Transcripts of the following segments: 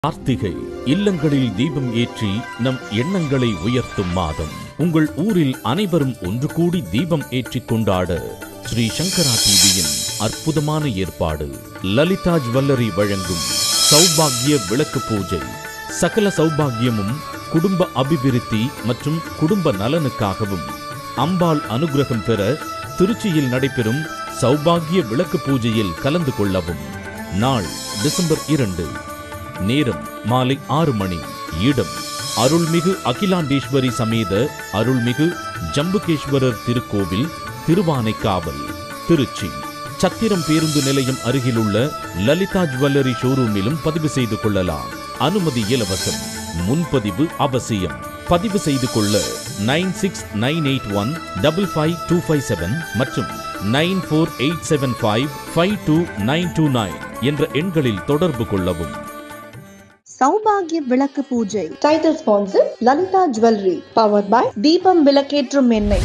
கார்த்திகை இல்லங்களில் தீபம் ஏற்றி நம் எண்ணங்களை உயர்த்தும் மாதம் உங்கள் ஊரில் அனைவரும் ஒன்று கூடி தீபம் ஏற்றிக் கொண்டாட ஸ்ரீ சங்கரா டிவியின் அற்புதமான ஏற்பாடு லலிதா ஜுவல்லரி வழங்கும் சௌபாகிய விளக்கு பூஜை சகல சௌபாகியமும் குடும்ப அபிவிருத்தி மற்றும் குடும்ப நலனுக்காகவும் அம்பாள் அனுகிரகம் பெற திருச்சியில் நடைபெறும் சௌபாகிய விளக்கு பூஜையில் கலந்து கொள்ளவும் நாள் டிசம்பர் இரண்டு நேரம் மாலை ஆறு மணி இடம் அருள்மிகு அகிலாண்டேஸ்வரி சமேத அருள்மிகு ஜம்புகேஸ்வரர் திருக்கோவில் திருவானைக்காவல் திருச்சி சத்திரம் பேருந்து நிலையம் அருகிலுள்ள லலிதா ஜுவல்லரி ஷோரூமிலும் பதிவு செய்து கொள்ளலாம் அனுமதி இலவசம் முன்பதிவு அவசியம் பதிவு செய்து கொள்ள nine six nine eight one double five two five seven மற்றும் nine four eight seven five five two nine two nine என்ற எண்களில் தொடர்பு கொள்ளவும் சௌபாகிய விளக்கு பூஜை title sponsor Lalitha jewellery power by தீபம் விளக்கேற்றும் எண்ணெய்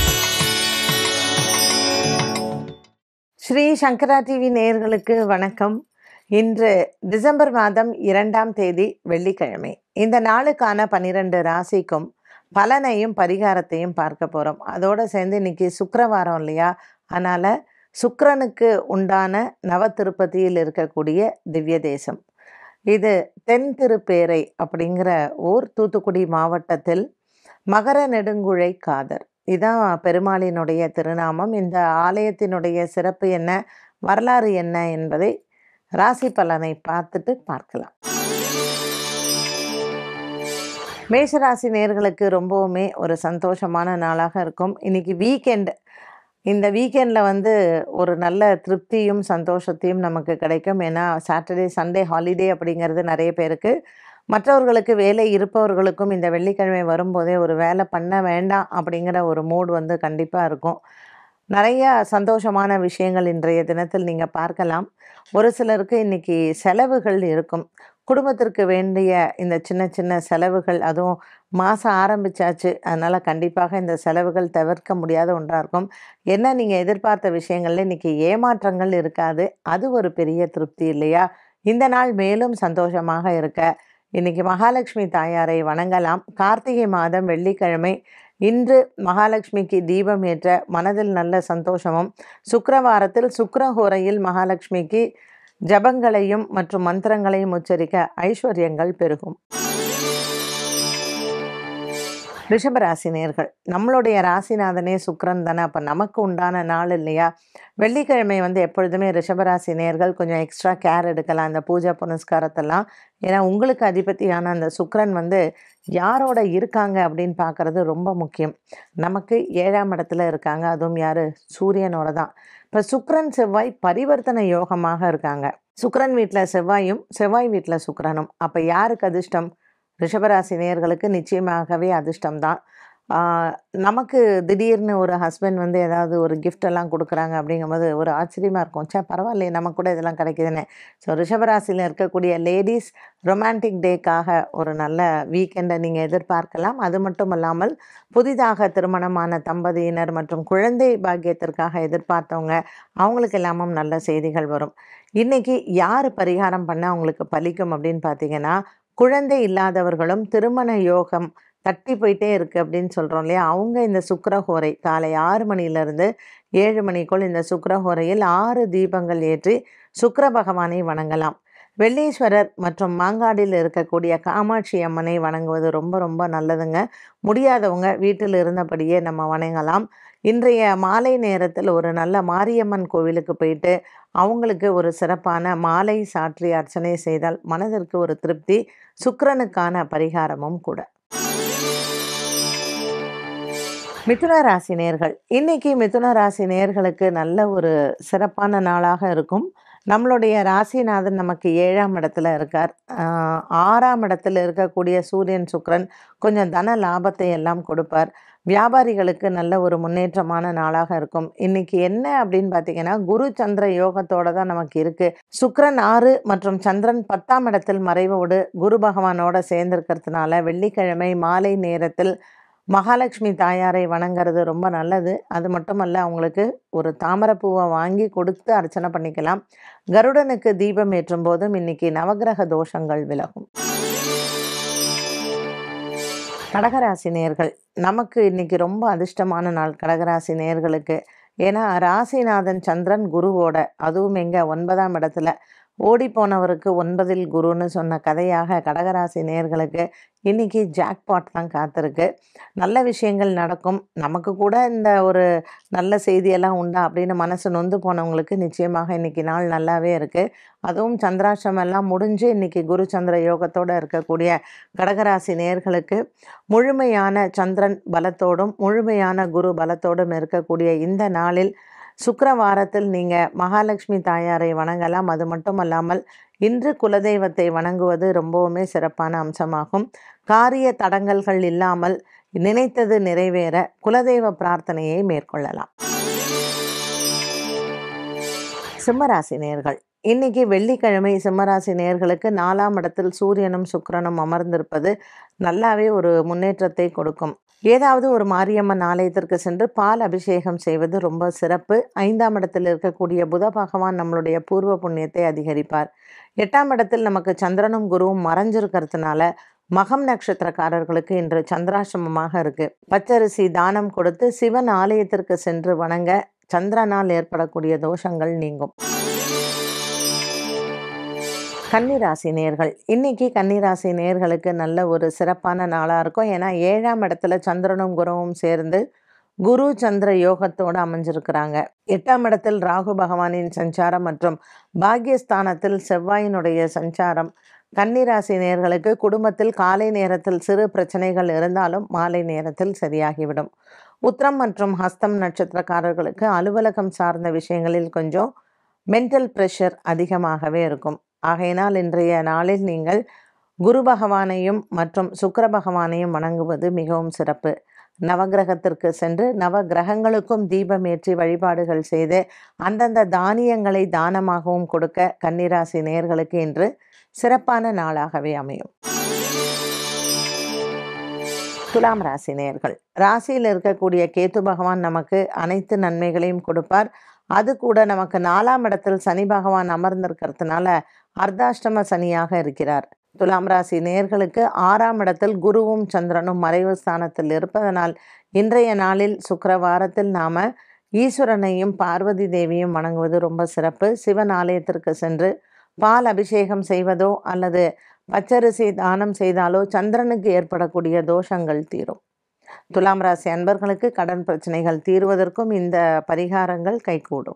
ஸ்ரீ சங்கரா டிவி நேயர்களுக்கு வணக்கம் இன்று டிசம்பர் மாதம் இரண்டாம் தேதி வெள்ளிக்கிழமை இந்த நாளுக்கான பன்னிரண்டு ராசிக்கும் பலனையும் பரிகாரத்தையும் பார்க்க போகிறோம் அதோடு சேர்ந்து இன்னைக்கு சுக்கிரவாரம் இல்லையா அதனால் சுக்கிரனுக்கு உண்டான நவ திருப்பதியில் இருக்கக்கூடிய திவ்ய தேசம் இது தென் திருப்பேரை அப்படிங்கிற ஊர் தூத்துக்குடி மாவட்டத்தில் மகர நெடுங்குழை காதர் இதான் பெருமாளினுடைய திருநாமம் இந்த ஆலயத்தினுடைய சிறப்பு என்ன வரலாறு என்ன என்பதை ராசி பலனை பார்த்துட்டு பார்க்கலாம் மேஷராசி நேர்களுக்கு ரொம்பவுமே ஒரு சந்தோஷமான நாளாக இருக்கும் இன்னைக்கு வீக்கெண்ட் இந்த வீக்கெண்டில் வந்து ஒரு நல்ல திருப்தியும் சந்தோஷத்தையும் நமக்கு கிடைக்கும் ஏன்னா சாட்டர்டே சண்டே ஹாலிடே அப்படிங்கிறது நிறைய பேருக்கு மற்றவர்களுக்கு வேலை இருப்பவர்களுக்கும் இந்த வெள்ளிக்கிழமை வரும்போதே ஒரு வேலை பண்ண வேண்டாம் அப்படிங்கிற ஒரு மூடு வந்து கண்டிப்பாக இருக்கும் நிறைய சந்தோஷமான விஷயங்கள் இன்றைய தினத்தில் நீங்கள் பார்க்கலாம் ஒரு சிலருக்கு இன்றைக்கி செலவுகள் இருக்கும் குடும்பத்திற்கு வேண்டிய இந்த சின்ன சின்ன செலவுகள் அதுவும் மாதம் ஆரம்பிச்சாச்சு அதனால் கண்டிப்பாக இந்த செலவுகள் தவிர்க்க முடியாத ஒன்றாக இருக்கும் என்ன நீங்கள் எதிர்பார்த்த விஷயங்கள்ல இன்றைக்கி ஏமாற்றங்கள் இருக்காது அது ஒரு பெரிய திருப்தி இல்லையா இந்த நாள் மேலும் சந்தோஷமாக இருக்க இன்னைக்கு மகாலட்சுமி தாயாரை வணங்கலாம் கார்த்திகை மாதம் வெள்ளிக்கிழமை இன்று மகாலட்சுமிக்கு தீபம் ஏற்ற மனதில் நல்ல சந்தோஷமும் சுக்கிரவாரத்தில் சுக்கிரஹோரையில் மகாலட்சுமிக்கு ஜபங்களையும் மற்றும் மந்திரங்களையும் உச்சரிக்க ஐஸ்வர்யங்கள் பெருகும் ரிஷபராசி நேர்கள் நம்மளுடைய ராசிநாதனே சுக்கிரன் தானே அப்போ நமக்கு உண்டான நாள் இல்லையா வெள்ளிக்கிழமை வந்து எப்பொழுதுமே ரிஷபராசி நேர்கள் கொஞ்சம் எக்ஸ்ட்ரா கேர் எடுக்கலாம் இந்த பூஜை புனஸ்காரத்தெல்லாம் ஏன்னா உங்களுக்கு அதிபதியான அந்த சுக்கிரன் வந்து யாரோட இருக்காங்க அப்படின்னு பார்க்குறது ரொம்ப முக்கியம் நமக்கு ஏழாம் இடத்துல இருக்காங்க அதுவும் யார் சூரியனோட தான் இப்போ சுக்கிரன் செவ்வாய் பரிவர்த்தனை யோகமாக இருக்காங்க சுக்கிரன் வீட்டில் செவ்வாயும் செவ்வாய் வீட்டில் சுக்கிரனும் அப்போ யாருக்கு அதிர்ஷ்டம் ரிஷபராசி நேயர்களுக்கு நிச்சயமாகவே அதிர்ஷ்டம்தான் ஆஹ் நமக்கு திடீர்னு ஒரு ஹஸ்பண்ட் வந்து ஏதாவது ஒரு gift எல்லாம் கொடுக்குறாங்க அப்படிங்கும்போது ஒரு ஆச்சரியமாக இருக்கும் சே பரவாயில்லையே நமக்கு கூட இதெல்லாம் கிடைக்குதுன்னு ஸோ ரிஷபராசியில் இருக்கக்கூடிய லேடிஸ் ரொமான்டிக் டேக்காக ஒரு நல்ல வீக்கெண்டை நீங்கள் எதிர்பார்க்கலாம் அது மட்டும் இல்லாமல் புதிதாக திருமணமான தம்பதியினர் மற்றும் குழந்தை பாக்கியத்திற்காக எதிர்பார்த்தவங்க அவங்களுக்கு எல்லாமும் நல்ல செய்திகள் வரும் இன்றைக்கி யார் பரிகாரம் பண்ணால் அவங்களுக்கு பலிக்கும் அப்படின்னு பார்த்தீங்கன்னா குழந்தை இல்லாதவர்களும் திருமண யோகம் தட்டி போயிட்டே இருக்குது அப்படின்னு சொல்கிறோம் இல்லையா அவங்க இந்த சுக்கிரஹோரை காலை ஆறு மணியிலிருந்து ஏழு மணிக்குள் இந்த சுக்கிரஹோரையில் ஆறு தீபங்கள் ஏற்றி சுக்கிர பகவானை வணங்கலாம் வெள்ளீஸ்வரர் மற்றும் மாங்காடில் இருக்கக்கூடிய காமாட்சி அம்மனை வணங்குவது ரொம்ப ரொம்ப நல்லதுங்க முடியாதவங்க வீட்டில் இருந்தபடியே நம்ம வணங்கலாம் இன்றைய மாலை நேரத்தில் ஒரு நல்ல மாரியம்மன் கோவிலுக்கு போயிட்டு அவங்களுக்கு ஒரு சிறப்பான மாலை சாற்றி அர்ச்சனை செய்தால் மனதிற்கு ஒரு திருப்தி சுக்கிரனுக்கான பரிகாரமும் கூட மிதுன ராசி நேர்கள் இன்னைக்கு மிதுன ராசி நேர்களுக்கு நல்ல ஒரு சிறப்பான நாளாக இருக்கும் நம்மளுடைய ராசிநாதன் நமக்கு ஏழாம் இடத்துல இருக்கார் ஆஹ் ஆறாம் இடத்துல இருக்கக்கூடிய சூரியன் சுக்கிரன் கொஞ்சம் தன லாபத்தை எல்லாம் கொடுப்பார் வியாபாரிகளுக்கு நல்ல ஒரு முன்னேற்றமான நாளாக இருக்கும் இன்னைக்கு என்ன அப்படின்னு பார்த்தீங்கன்னா குரு சந்திர யோகத்தோட தான் நமக்கு இருக்கு சுக்கிரன் ஆறு மற்றும் சந்திரன் பத்தாம் இடத்தில் மறைவோடு குரு பகவானோட சேர்ந்திருக்கிறதுனால வெள்ளிக்கிழமை மாலை நேரத்தில் மகாலட்சுமி தாயாரை வணங்குறது ரொம்ப நல்லது அது மட்டுமல்ல அவங்களுக்கு ஒரு தாமரைப்பூவை வாங்கி கொடுத்து அர்ச்சனை பண்ணிக்கலாம் கருடனுக்கு தீபம் ஏற்றும் போதும் இன்னைக்கு நவக்கிரக தோஷங்கள் விலகும் கடகராசி நேர்கள் நமக்கு இன்னைக்கு ரொம்ப அதிர்ஷ்டமான நாள் கடகராசி நேர்களுக்கு ஏன்னா ராசிநாதன் சந்திரன் குருவோட அதுவும் எங்க ஒன்பதாம் இடத்துல ஓடி போனவருக்கு ஒன்பதில் குருன்னு சொன்ன கதையாக கடகராசி நேர்களுக்கு இன்னைக்கு ஜாக்பாட் தான் காத்திருக்கு நல்ல விஷயங்கள் நடக்கும் நமக்கு கூட இந்த ஒரு நல்ல செய்தியெல்லாம் உண்டா அப்படின்னு மனசு நொந்து போனவங்களுக்கு நிச்சயமாக இன்னைக்கு நாள் நல்லாவே இருக்குது அதுவும் சந்திராஷ்டிரம் எல்லாம் முடிஞ்சு இன்னைக்கு குரு சந்திர யோகத்தோடு இருக்கக்கூடிய கடகராசி நேர்களுக்கு முழுமையான சந்திரன் பலத்தோடும் முழுமையான குரு பலத்தோடும் இருக்கக்கூடிய இந்த நாளில் சுக்கிரவாரத்தில் நீங்கள் மகாலட்சுமி தாயாரை வணங்கலாம் அது மட்டும் அல்லாமல் இன்று குலதெய்வத்தை வணங்குவது ரொம்பவுமே சிறப்பான அம்சமாகும் காரிய தடங்கல்கள் இல்லாமல் நினைத்தது நிறைவேற குலதெய்வ பிரார்த்தனையை மேற்கொள்ளலாம் சிம்மராசி நேர்கள் இன்னைக்கு வெள்ளிக்கிழமை சிம்மராசி நேர்களுக்கு நாலாம் இடத்தில் சூரியனும் சுக்கிரனும் அமர்ந்திருப்பது நல்லாவே ஒரு முன்னேற்றத்தை கொடுக்கும் ஏதாவது ஒரு மாரியம்மன் ஆலயத்திற்கு சென்று பால் அபிஷேகம் செய்வது ரொம்ப சிறப்பு ஐந்தாம் இடத்தில் இருக்கக்கூடிய புத பகவான் நம்மளுடைய பூர்வ புண்ணியத்தை அதிகரிப்பார் எட்டாம் இடத்தில் நமக்கு சந்திரனும் குருவும் மறைஞ்சிருக்கிறதுனால மகம் நட்சத்திரக்காரர்களுக்கு இன்று சந்திராசிரமமாக இருக்கு பச்சரிசி தானம் கொடுத்து சிவன் ஆலயத்திற்கு சென்று வணங்க சந்திரனால் ஏற்படக்கூடிய தோஷங்கள் நீங்கும் கன்னிராசி நேர்கள் இன்னைக்கு கன்னிராசி நேர்களுக்கு நல்ல ஒரு சிறப்பான நாளாக இருக்கும் ஏன்னா ஏழாம் இடத்துல சந்திரனும் குருவும் சேர்ந்து குரு சந்திர யோகத்தோடு அமைஞ்சிருக்கிறாங்க எட்டாம் இடத்தில் ராகு பகவானின் சஞ்சாரம் மற்றும் பாக்யஸ்தானத்தில் செவ்வாயினுடைய சஞ்சாரம் கன்னிராசி நேர்களுக்கு குடும்பத்தில் காலை நேரத்தில் சிறு பிரச்சனைகள் இருந்தாலும் மாலை நேரத்தில் சரியாகிவிடும் உத்திரம் மற்றும் ஹஸ்தம் நட்சத்திரக்காரர்களுக்கு அலுவலகம் சார்ந்த விஷயங்களில் கொஞ்சம் மென்டல் ப்ரெஷர் அதிகமாகவே இருக்கும் ஆகையினால் இன்றைய நாளில் நீங்கள் குரு பகவானையும் மற்றும் சுக்கிர பகவானையும் வணங்குவது மிகவும் சிறப்பு நவகிரகத்திற்கு சென்று நவ கிரகங்களுக்கும் தீபம் ஏற்றி வழிபாடுகள் செய்து அந்தந்த தானியங்களை தானமாகவும் கொடுக்க கன்னிராசி நேர்களுக்கு இன்று சிறப்பான நாளாகவே அமையும் துலாம் ராசி நேர்கள் ராசியில் இருக்கக்கூடிய கேத்து பகவான் நமக்கு அனைத்து நன்மைகளையும் கொடுப்பார் அது கூட நமக்கு நாலாம் இடத்தில் சனி பகவான் அமர்ந்திருக்கிறதுனால அர்த்தாஷ்டம சனியாக இருக்கிறார் துலாம் ராசி நேர்களுக்கு ஆறாம் இடத்தில் குருவும் சந்திரனும் மறைவு ஸ்தானத்தில் இருப்பதனால் இன்றைய நாளில் சுக்கிரவாரத்தில் நாம ஈஸ்வரனையும் பார்வதி தேவியும் வணங்குவது ரொம்ப சிறப்பு சிவன் ஆலயத்திற்கு சென்று பால் அபிஷேகம் செய்வதோ அல்லது பச்சரிசி தானம் செய்தாலோ சந்திரனுக்கு ஏற்படக்கூடிய தோஷங்கள் தீரும் துலாம் ராசி அன்பர்களுக்கு கடன் பிரச்சனைகள் தீர்வதற்கும் இந்த பரிகாரங்கள் கைகூடும்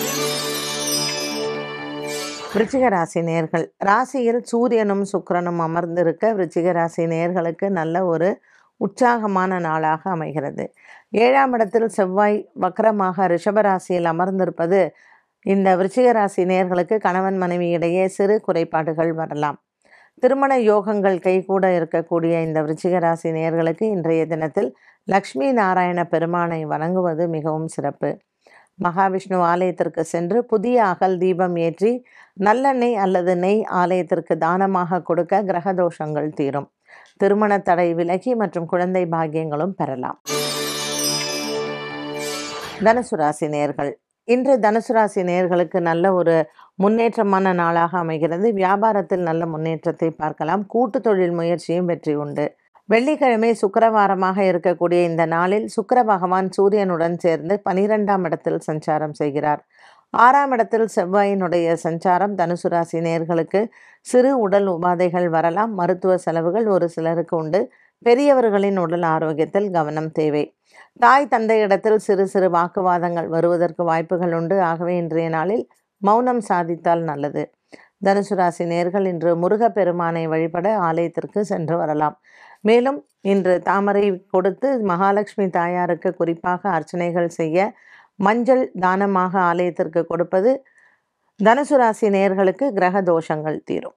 விருச்சிக ராசி நேர்கள் ராசியில் சூரியனும் சுக்கிரனும் அமர்ந்திருக்க விருச்சிக ராசி நேர்களுக்கு நல்ல ஒரு உற்சாகமான நாளாக அமைகிறது ஏழாம் இடத்தில் செவ்வாய் வக்கரமாக ரிஷபராசியில் அமர்ந்திருப்பது இந்த விருச்சிக ராசி நேர்களுக்கு கணவன் மனைவி இடையே சிறு குறைபாடுகள் வரலாம் திருமண யோகங்கள் கைகூட இருக்கக்கூடிய இந்த விருச்சிக ராசி நேர்களுக்கு இன்றைய தினத்தில் லக்ஷ்மி நாராயண பெருமானை வணங்குவது மிகவும் சிறப்பு மகாவிஷ்ணு ஆலயத்திற்கு சென்று புதிய அகல் தீபம் ஏற்றி நல்லெண்ணெய் அல்லது நெய் ஆலயத்திற்கு தானமாக கொடுக்க கிரகதோஷங்கள் தீரும் திருமண தடை விலகி மற்றும் குழந்தை பாக்கியங்களும் பெறலாம் தனுசு ராசி நேர்கள் இன்று தனுசு ராசி நேர்களுக்கு நல்ல ஒரு முன்னேற்றமான நாளாக அமைகிறது வியாபாரத்தில் நல்ல முன்னேற்றத்தை பார்க்கலாம் கூட்டு தொழில் முயற்சியும் வெற்றி உண்டு வெள்ளிக்கிழமை சுக்கிரவாரமாக இருக்கக்கூடிய இந்த நாளில் சுக்கிர பகவான் சூரியனுடன் சேர்ந்து பனிரெண்டாம் இடத்தில் சஞ்சாரம் செய்கிறார் ஆறாம் இடத்தில் செவ்வாயினுடைய சஞ்சாரம் தனுசு ராசி நேர்களுக்கு சிறு உடல் உபாதைகள் வரலாம் மருத்துவ செலவுகள் ஒரு சிலருக்கு உண்டு பெரியவர்களின் உடல் ஆரோக்கியத்தில் கவனம் தேவை தாய் தந்தையிடத்தில் சிறு சிறு வாக்குவாதங்கள் வருவதற்கு வாய்ப்புகள் உண்டு ஆகவே இன்றைய நாளில் மௌனம் சாதித்தால் நல்லது தனுசு ராசி நேர்கள் இன்று முருகப்பெருமானை வழிபட ஆலயத்திற்கு சென்று வரலாம் மேலும் இன்று தாமரை கொடுத்து மகாலட்சுமி தாயாருக்கு குறிப்பாக அர்ச்சனைகள் செய்ய மஞ்சள் தானமாக ஆலயத்திற்கு கொடுப்பது தனுசு ராசி நேர்களுக்கு கிரக தோஷங்கள் தீரும்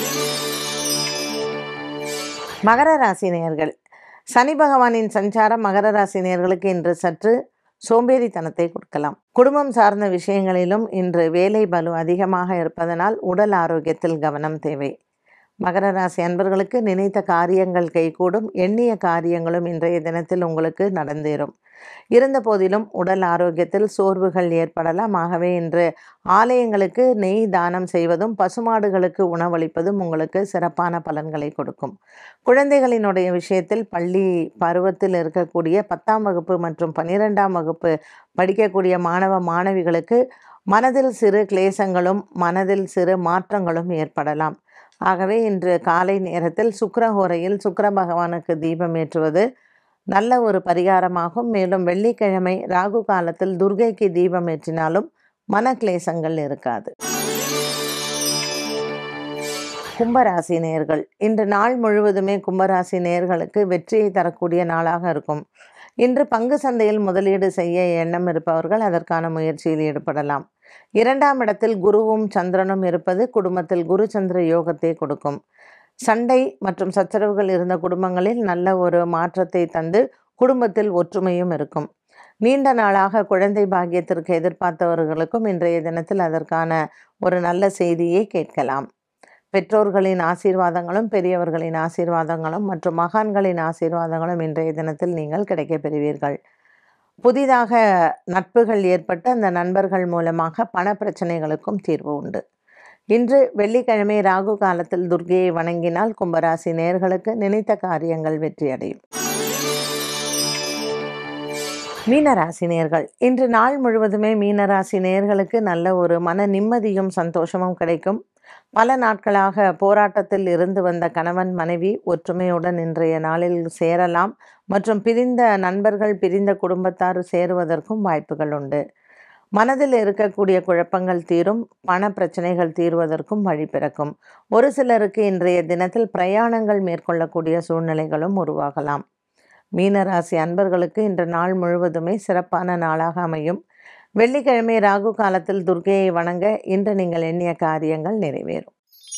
மகர ராசி நேர்கள் சனி பகவானின் சஞ்சாரம் மகர ராசி நேர்களுக்கு இன்று சற்று சோம்பேறித்தனத்தை கொடுக்கலாம் குடும்பம் சார்ந்த விஷயங்களிலும் இன்று வேலை பலு அதிகமாக இருப்பதனால் உடல் ஆரோக்கியத்தில் கவனம் தேவை மகர ராசி அன்பர்களுக்கு நினைத்த காரியங்கள் கைகூடும் எண்ணிய காரியங்களும் இன்றைய தினத்தில் உங்களுக்கு நடந்தேறும் இருந்த போதிலும் உடல் ஆரோக்கியத்தில் சோர்வுகள் ஏற்படலாம் ஆகவே இன்று ஆலயங்களுக்கு நெய் தானம் செய்வதும் பசுமாடுகளுக்கு உணவளிப்பதும் உங்களுக்கு சிறப்பான பலன்களை கொடுக்கும் குழந்தைகளினுடைய விஷயத்தில் பள்ளி பருவத்தில் இருக்கக்கூடிய பத்தாம் வகுப்பு மற்றும் பன்னிரெண்டாம் வகுப்பு படிக்கக்கூடிய மாணவ மாணவிகளுக்கு மனதில் சிறு கிளேசங்களும் மனதில் சிறு மாற்றங்களும் ஏற்படலாம் ஆகவே இன்று காலை நேரத்தில் சுக்கிரஹோரையில் சுக்கிர பகவானுக்கு தீபம் ஏற்றுவது நல்ல ஒரு பரிகாரமாகும் மேலும் வெள்ளிக்கிழமை ராகு காலத்தில் துர்கைக்கு தீபம் ஏற்றினாலும் மன கிளேசங்கள் இருக்காது கும்பராசி நேர்கள் இன்று நாள் முழுவதுமே கும்பராசி நேர்களுக்கு வெற்றியை தரக்கூடிய நாளாக இருக்கும் இன்று பங்கு சந்தையில் முதலீடு செய்ய எண்ணம் இருப்பவர்கள் அதற்கான முயற்சியில் ஈடுபடலாம் இரண்டாம் இடத்தில் குருவும் சந்திரனும் இருப்பது குடும்பத்தில் குரு சந்திர யோகத்தை கொடுக்கும் சண்டை மற்றும் சச்சரவுகள் இருந்த குடும்பங்களில் நல்ல ஒரு மாற்றத்தை தந்து குடும்பத்தில் ஒற்றுமையும் இருக்கும் நீண்ட நாளாக குழந்தை பாக்கியத்திற்கு எதிர்பார்த்தவர்களுக்கும் இன்றைய தினத்தில் அதற்கான ஒரு நல்ல செய்தியை கேட்கலாம் பெற்றோர்களின் ஆசீர்வாதங்களும் பெரியவர்களின் ஆசீர்வாதங்களும் மற்றும் மகான்களின் ஆசீர்வாதங்களும் இன்றைய தினத்தில் நீங்கள் கிடைக்கப் பெறுவீர்கள் புதிதாக நட்புகள் ஏற்பட்டு அந்த நண்பர்கள் மூலமாக பண பிரச்சனைகளுக்கும் தீர்வு உண்டு இன்று வெள்ளிக்கிழமை ராகு காலத்தில் துர்கையை வணங்கினால் கும்பராசி நேர்களுக்கு நினைத்த காரியங்கள் வெற்றியடையும் மீனராசி நேர்கள் இன்று நாள் முழுவதுமே மீனராசி நேர்களுக்கு நல்ல ஒரு மன நிம்மதியும் சந்தோஷமும் கிடைக்கும் பல நாட்களாக போராட்டத்தில் இருந்து வந்த கணவன் மனைவி ஒற்றுமையுடன் இன்றைய நாளில் சேரலாம் மற்றும் பிரிந்த நண்பர்கள் பிரிந்த குடும்பத்தார் சேருவதற்கும் வாய்ப்புகள் உண்டு மனதில் இருக்கக்கூடிய குழப்பங்கள் தீரும் பண பிரச்சனைகள் தீர்வதற்கும் வழி பிறக்கும் ஒரு சிலருக்கு இன்றைய தினத்தில் பிரயாணங்கள் மேற்கொள்ளக்கூடிய சூழ்நிலைகளும் உருவாகலாம் மீனராசி அன்பர்களுக்கு இன்று நாள் முழுவதுமே சிறப்பான நாளாக அமையும் வெள்ளிக்கிழமை ராகு காலத்தில் துர்கையை வணங்க இன்று நீங்கள் எண்ணிய காரியங்கள் நிறைவேறும்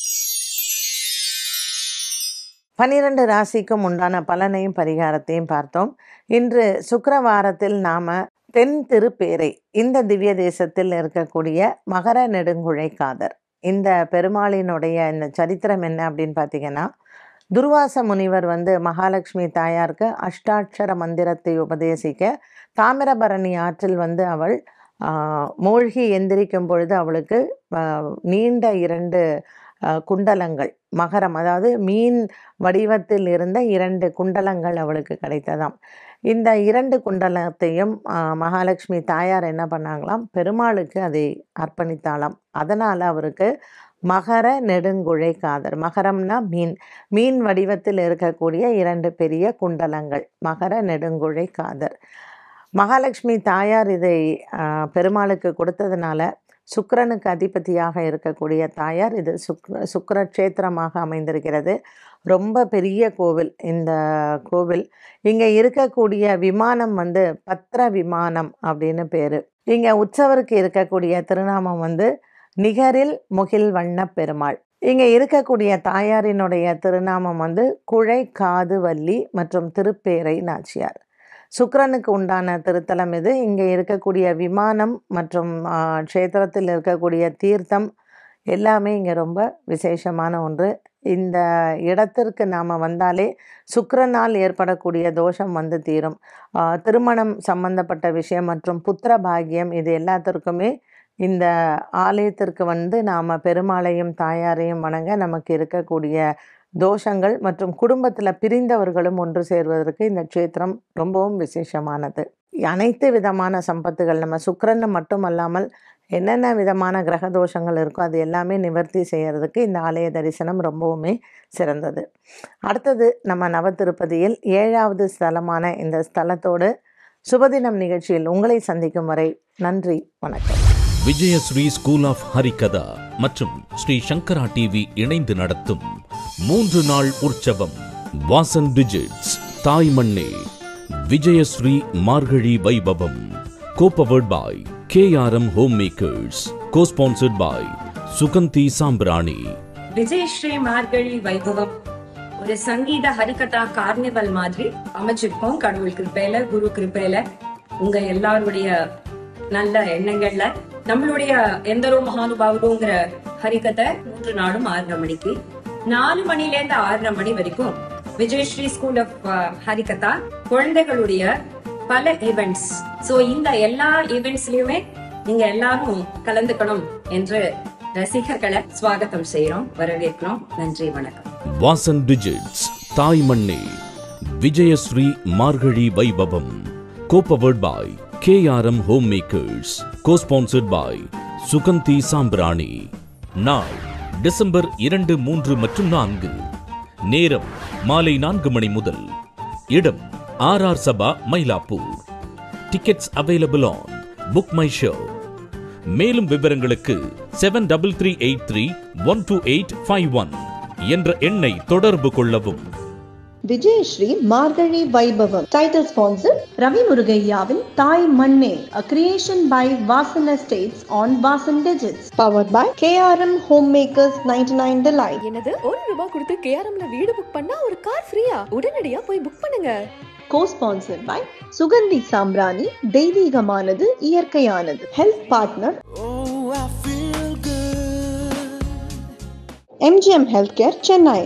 பனிரெண்டு ராசிக்கும் உண்டான பலனையும் பரிகாரத்தையும் பார்த்தோம் இன்று சுக்கிரவாரத்தில் நாம தென் திருப்பேரை இந்த திவ்ய தேசத்தில் இருக்கக்கூடிய மகர நெடுங்குழை காதர் இந்த பெருமாளினுடைய இந்த சரித்திரம் என்ன அப்படின்னு பார்த்தீங்கன்னா துர்வாச முனிவர் வந்து மகாலட்சுமி தாயாருக்கு அஷ்டாட்சர மந்திரத்தை உபதேசிக்க தாமிரபரணி ஆற்றில் வந்து அவள் ஆஹ், மூழ்கி எந்திரிக்கும் பொழுது அவளுக்கு ஆஹ், நீண்ட இரண்டு ஆஹ், குண்டலங்கள் மகரம் அதாவது மீன் வடிவத்தில் இருந்த இரண்டு குண்டலங்கள் அவளுக்கு கிடைத்ததாம் இந்த இரண்டு குண்டலத்தையும் ஆஹ், மகாலட்சுமி தாயார் என்ன பண்ணாங்களாம் பெருமாளுக்கு அதை அர்ப்பணித்தாளாம் அதனால் அவருக்கு மகர நெடுங்குழை காதர் மகரம்னா மீன் மீன் வடிவத்தில் இருக்கக்கூடிய இரண்டு பெரிய குண்டலங்கள் மகர நெடுங்குழை காதர் மகாலட்சுமி தாயார் இதை ஆஹ், பெருமாளுக்கு கொடுத்ததுனால சுக்கிரனுக்கு அதிபதியாக இருக்கக்கூடிய தாயார் இது சுக்ர சுக்கிர க்ஷேத்திரமாக அமைந்திருக்கிறது ரொம்ப பெரிய கோவில் இந்த கோவில் இங்கே இருக்கக்கூடிய விமானம் வந்து பத்ர விமானம் அப்படின்னு பேர் இங்கே உற்சவருக்கு இருக்கக்கூடிய திருநாமம் வந்து நிகரில் முகில் வண்ண பெருமாள் இங்கே இருக்கக்கூடிய தாயாரினுடைய திருநாமம் வந்து குழை காது வள்ளி மற்றும் திருப்பேரை நாச்சியார் சுக்கிரனுக்கு உண்டான திருத்தலம் இது இங்கே இருக்கக்கூடிய விமானம் மற்றும் ஆ, க்ஷேத்திரத்தில் இருக்கக்கூடிய தீர்த்தம் எல்லாமே இங்கே ரொம்ப விசேஷமான ஒன்று இந்த இடத்திற்கு நாம் வந்தாலே சுக்கிரனால் ஏற்படக்கூடிய தோஷம் வந்து தீரும் ஆ, திருமணம் சம்பந்தப்பட்ட விஷயம் மற்றும் புத்திர பாக்கியம் இது எல்லாத்திற்குமே இந்த ஆலயத்திற்கு வந்து நாம் பெருமாளையும் தாயாரையும் வணங்க நமக்கு இருக்கக்கூடிய தோஷங்கள் மற்றும் குடும்பத்தில் பிரிந்தவர்களும் ஒன்று சேர்வதற்கு இந்த க்ஷேத்திரம் ரொம்பவும் விசேஷமானது அனைத்து விதமான சம்பத்துகள் நம்ம சுக்கிரன் மட்டுமல்லாமல் என்னென்ன விதமான கிரக தோஷங்கள் இருக்கோ அது எல்லாமே நிவர்த்தி செய்யறதுக்கு இந்த ஆலய தரிசனம் ரொம்பவுமே சிறந்தது அடுத்தது நம்ம நவ திருப்பதியில் ஏழாவது ஸ்தலமான இந்த ஸ்தலத்தோடு சுபதினம் நிகழ்ச்சியில் உங்களை சந்திக்கும் வரை நன்றி வணக்கம் விஜயஸ்ரீ ஸ்கூல் ஆஃப் ஹரிகதா மற்றும் ஸ்ரீ சங்கரா டிவி இணைந்து நடத்தும் மூன்று நாள் உற்சவம் வாசன் டிஜிட்ஸ் தாய் மண்ணே Vijayasri Margazhi Vaibhavam copowered by K R M home makers cosponsored by Suganthi சாம்பிராணி விஜயஸ்ரீ மார்கழி வைபவம் ஒரு சங்கீத ஹரிகதா கார்னிவல் மாதிரி அமைச்சிருக்கோம் கடவுள் கிருப்பையில குரு கிருப்பையில உங்க எல்லாருடைய நல்ல எண்ணங்கள்ல நம்மளுடைய எந்தரோ மகானுபாவரோங்கிற ஹரிகதை மூன்று நாளும் ஆறரை மணிக்கு நாலு மணில இருந்து ஆறரை மணி வரைக்கும் விஜயஸ்ரீ ஸ்கூல் ஆஃப் ஹரிகதா குழந்தைகளுடைய பல ஈவெண்ட்ஸ் சோ இந்த எல்லா ஈவெண்ட்ஸ்லயுமே நீங்க எல்லாரும் கலந்துக்கணும் என்று ரசிகர்களை ஸ்வாகத்தம் செய்யறோம் வரவேற்கிறோம் நன்றி வணக்கம் வாசன் டிஜிட்ஸ் தாய் மண்ணே Vijayasri Margazhi Vaibhavam copowered by KRM home makers cosponsored by Suganthi சாம்பிராணி நாள் டிசம்பர் இரண்டு மூன்று மற்றும் நான்கு நேரம் மாலை நான்கு மணி முதல் இடம் R R Sabha Mylapore tickets available on Book My Show மேலும் விவரங்களுக்கு seven double three eight three one two eight five one என்ற எண்ணை தொடர்பு கொள்ளவும் விஜயஸ்ரீ மார்கழி வைபவம் டைட்டில் ஸ்பான்சர் ரவி முருகையாவின் தாய் மண்ணே a creation by Vasan estates and Vasan digits powered by KRM home makers ninety nine delight என்னது ஒரு ரூபாய் கொடுத்து கேஆர்எம்ல வீடு புக் பண்ணா ஒரு கார் ஃப்ரீயா உடனடியா போய் புக் பண்ணுங்க கோ ஸ்பான்சர்ட் பை சுகந்தி சாம்பிராணி தெய்வீகமானது இயற்கையானது health partner MGM health care Chennai